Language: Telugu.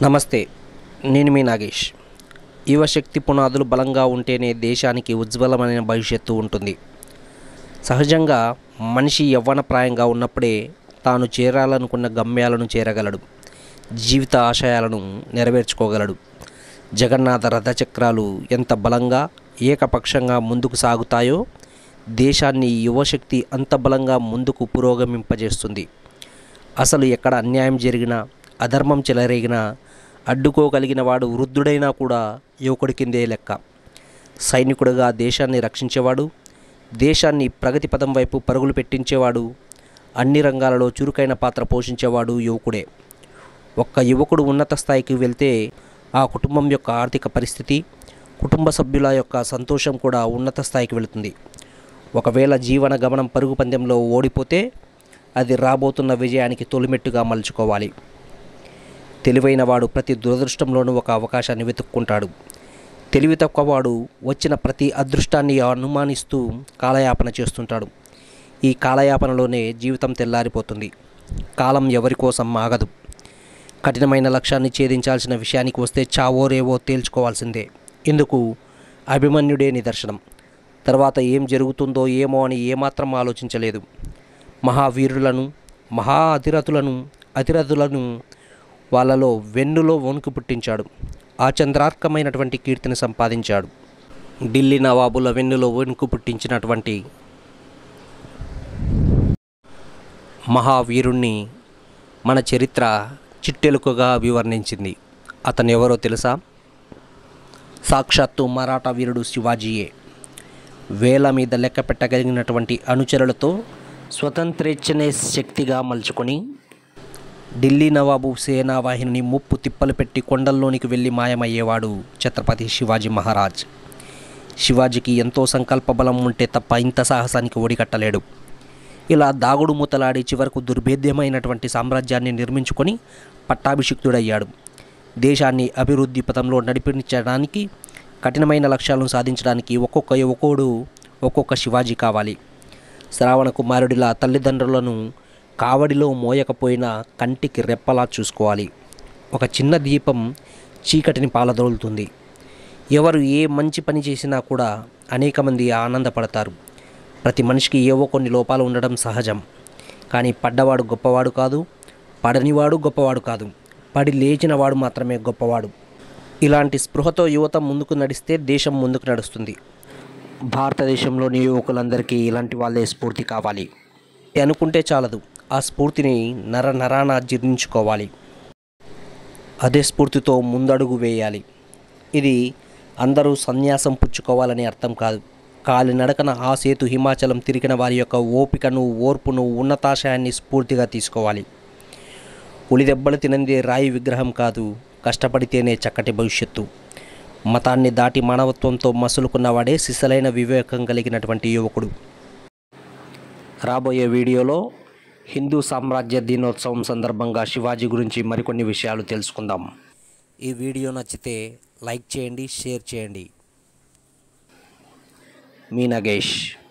నమస్తే నేను మీ నాగేష్ యువశక్తి పునాదులు బలంగా ఉంటేనే దేశానికి ఉజ్వలమైన భవిష్యత్తు ఉంటుంది సహజంగా మనిషి యవ్వనప్రాయంగా ఉన్నప్పుడే తాను చేరాలనుకున్న గమ్యాలను చేరగలడు జీవిత ఆశయాలను నెరవేర్చుకోగలడు జగన్నాథ రథచక్రాలు ఎంత బలంగా ఏకపక్షంగా ముందుకు సాగుతాయో దేశాన్ని యువశక్తి అంత బలంగా ముందుకు పురోగమింపజేస్తుంది అసలు ఎక్కడ అన్యాయం జరిగినా అధర్మం చెలరేగినా అడ్డుకోగలిగిన వాడు వృద్ధుడైనా కూడా యువకుడి కిందే లెక్క సైనికుడిగా దేశాన్ని రక్షించేవాడు దేశాన్ని ప్రగతి పదం వైపు పరుగులు పెట్టించేవాడు అన్ని రంగాలలో చురుకైన పాత్ర పోషించేవాడు యువకుడే ఒక్క యువకుడు ఉన్నత స్థాయికి వెళ్తే ఆ కుటుంబం యొక్క ఆర్థిక పరిస్థితి కుటుంబ సభ్యుల యొక్క సంతోషం కూడా ఉన్నత స్థాయికి వెళుతుంది ఒకవేళ జీవన గమనం పరుగు పందెంలో ఓడిపోతే అది రాబోతున్న విజయానికి తొలిమెట్టుగా మలుచుకోవాలి తెలివైన వాడు ప్రతి దురదృష్టంలోనూ ఒక అవకాశాన్ని వెతుక్కుంటాడు తెలివి తక్కువవాడు వచ్చిన ప్రతి అదృష్టాన్ని అనుమానిస్తూ కాలయాపన చేస్తుంటాడు ఈ కాలయాపనలోనే జీవితం తెల్లారిపోతుంది కాలం ఎవరి కోసం ఆగదు కఠినమైన లక్ష్యాన్ని ఛేదించాల్సిన విషయానికి వస్తే చావో రేవో తేల్చుకోవాల్సిందే ఇందుకు అభిమన్యుడే నిదర్శనం తర్వాత ఏం జరుగుతుందో ఏమో అని ఏమాత్రం ఆలోచించలేదు మహావీరులను మహా అతిరథులను అతిరథులను వాళ్ళలో వెన్నులో వణుకు పుట్టించాడు ఆ చంద్రార్కమైనటువంటి కీర్తిని సంపాదించాడు ఢిల్లీ నవాబుల వెన్నులో వణుకు పుట్టించినటువంటి మహావీరుణ్ణి మన చరిత్ర చిట్టెలుకగా వివర్ణించింది అతను ఎవరో తెలుసా సాక్షాత్తు మరాఠా వీరుడు శివాజీయే వేల మీద లెక్క పెట్టగలిగినటువంటి అనుచరులతో స్వతంత్రేచ్ఛనే శక్తిగా మలుచుకొని ఢిల్లీ నవాబు సేనావాహిని ముప్పు తిప్పలు పెట్టి కొండల్లోనికి వెళ్ళి మాయమయ్యేవాడు ఛత్రపతి శివాజీ మహారాజ్ శివాజీకి ఎంతో సంకల్ప బలం ఉంటే తప్ప ఇంత సాహసానికి ఒడిగట్టలేడు ఇలా దాగుడు మూతలాడి చివరకు దుర్భేద్యమైనటువంటి సామ్రాజ్యాన్ని నిర్మించుకొని పట్టాభిషిక్తుడయ్యాడు దేశాన్ని అభివృద్ధి పథంలో నడిపించడానికి కఠినమైన లక్ష్యాలను సాధించడానికి ఒక్కొక్క యువకుడు ఒక్కొక్క శివాజీ కావాలి శ్రావణ కుమారుడిలా తల్లిదండ్రులను కావడిలో మోయకపోయినా కంటికి రెప్పలా చూసుకోవాలి ఒక చిన్న దీపం చీకటిని పాలదోలుతుంది ఎవరు ఏ మంచి పని చేసినా కూడా అనేక మంది ఆనందపడతారు ప్రతి మనిషికి ఏవో కొన్ని లోపాలు ఉండడం సహజం కానీ పడ్డవాడు గొప్పవాడు కాదు పడనివాడు గొప్పవాడు కాదు పడి లేచినవాడు మాత్రమే గొప్పవాడు ఇలాంటి స్పృహతో యువత ముందుకు నడిస్తే దేశం ముందుకు నడుస్తుంది భారతదేశంలోని యువకులందరికీ ఇలాంటి వాళ్ళే స్ఫూర్తి కావాలి అనుకుంటే చాలదు ఆ స్ఫూర్తిని నర నరాన జీర్ణించుకోవాలి అదే స్ఫూర్తితో ముందడుగు వేయాలి ఇది అందరూ సన్యాసం పుచ్చుకోవాలని అర్థం కాదు కాలినడకన ఆ సేతు హిమాచలం తిరిగిన వారి యొక్క ఓపికను ఓర్పును ఉన్నతాశయాన్ని స్ఫూర్తిగా తీసుకోవాలి ఉలిదెబ్బలు తినందే రాయి విగ్రహం కాదు కష్టపడితేనే చక్కటి భవిష్యత్తు మతాన్ని దాటి మానవత్వంతో మసులుకున్నవాడే సిసలైన వివేకం కలిగినటువంటి యువకుడు రాబోయే వీడియోలో హిందూ సామ్రాజ్య దినోత్సవం సందర్భంగా శివాజీ గురించి మరికొన్ని విషయాలు తెలుసుకుందాం ఈ వీడియో నచ్చితే లైక్ చేయండి షేర్ చేయండి మీ నగేష్